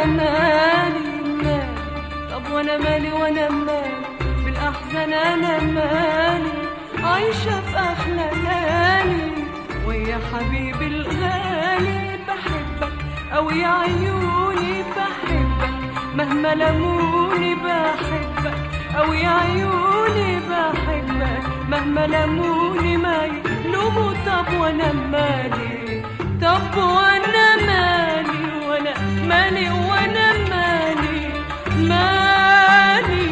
وانا مالي مالي طب وانا مالي وانا مالي بالاحزان انا مالي عايشه في احلى ليالي ويا حبيبي الغالي بحبك او يا عيوني بحبك مهما لموني بحبك او يا عيوني بحبك مهما لموني ما يلوموا طب وانا مالي طب وانا مالي وانا مالي وانا مالي مالي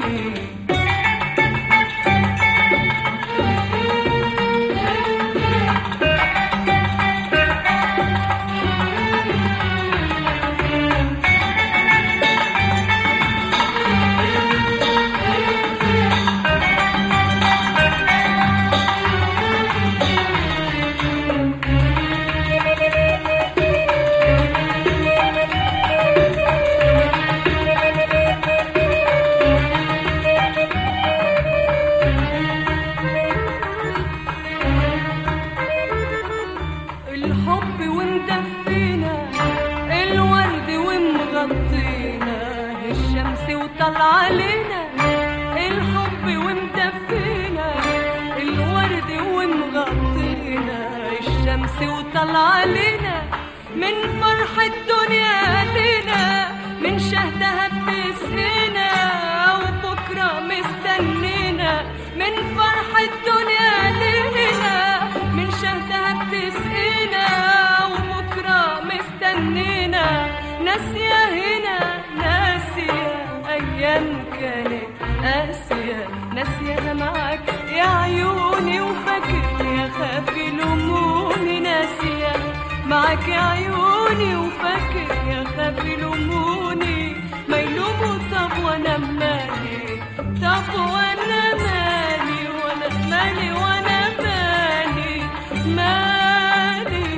الحب ومدفينا الورد ومغطينا الشمس وطلع علينا الحب ومدفينا الورد ومغطينا الشمس وطلع علينا من فرح الدنيا لينا من شهدها بتسقينا وبكرة مستنينا من فرح الدنيا لينا من شهدها بتسقينا وبكرة مستنينا ناسية هنا ناسية أيام كانت قاسية ناسية معاك يا عيوني وفاكر يا خافي لموني ناسية معاك يا عيوني وفاكر يا خافي لموني ما يلوموا طب وانا مالي طب وانا مالي وانا مالي وانا مالي مالي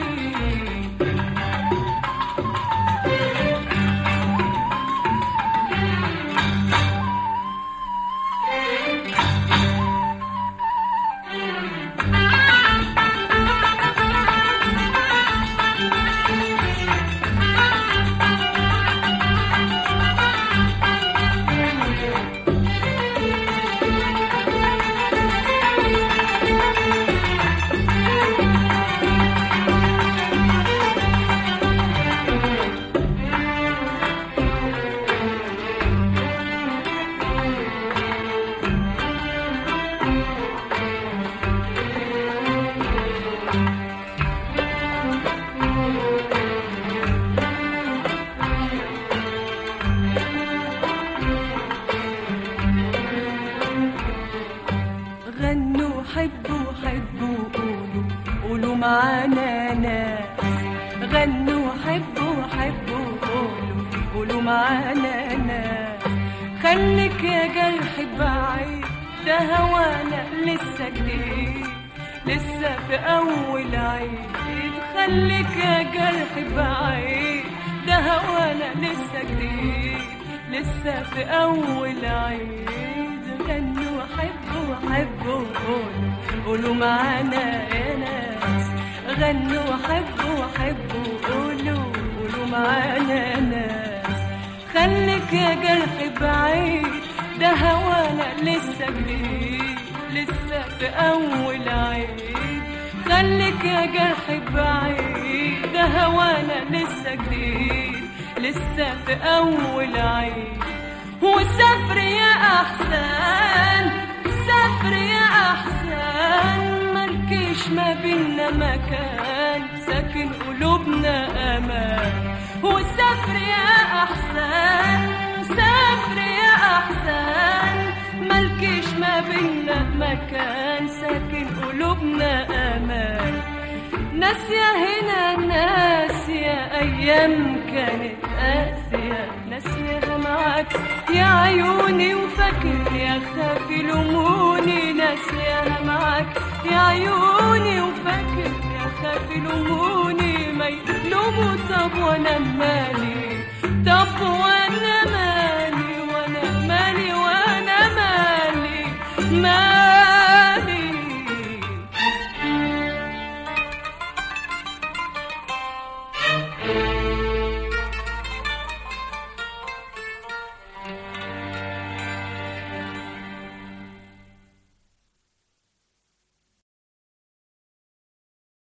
غنوا حبوا حبوا قولوا قولوا معانا ناس غنوا حبوا حبوا قولوا قولوا معانا ناس خليك يا جرح بعيد ده هوانا لسه جديد لسه في أول عيد خليك يا جرح بعيد ده هوانا لسه جديد لسه في أول عيد غنوا حبوا حبوا قولوا قولوا معانا يا ناس غنوا حبوا حبوا قولوا قولوا معانا يا ناس خليك يا جرح بعيد ده هوانا لسه جديد لسه في أول عيد خليك يا جرح بعيد ده هوانا لسه جديد لسه في أول عيد وسافر يا أحسن سافر يا أحسن ملكيش ما بينا مكان ساكن قلوبنا أمان وسافر يا أحسن سافر يا أحسن ملكيش ما بينا مكان ساكن قلوبنا أمان ناسية هنا ناسية أيام كانت قاسية ناسية معاك يا عيوني وفاكر يا خافي لموني ناسية معاك يا عيوني وفاكر يا خافي لموني ما يلوموا طب وانا مالي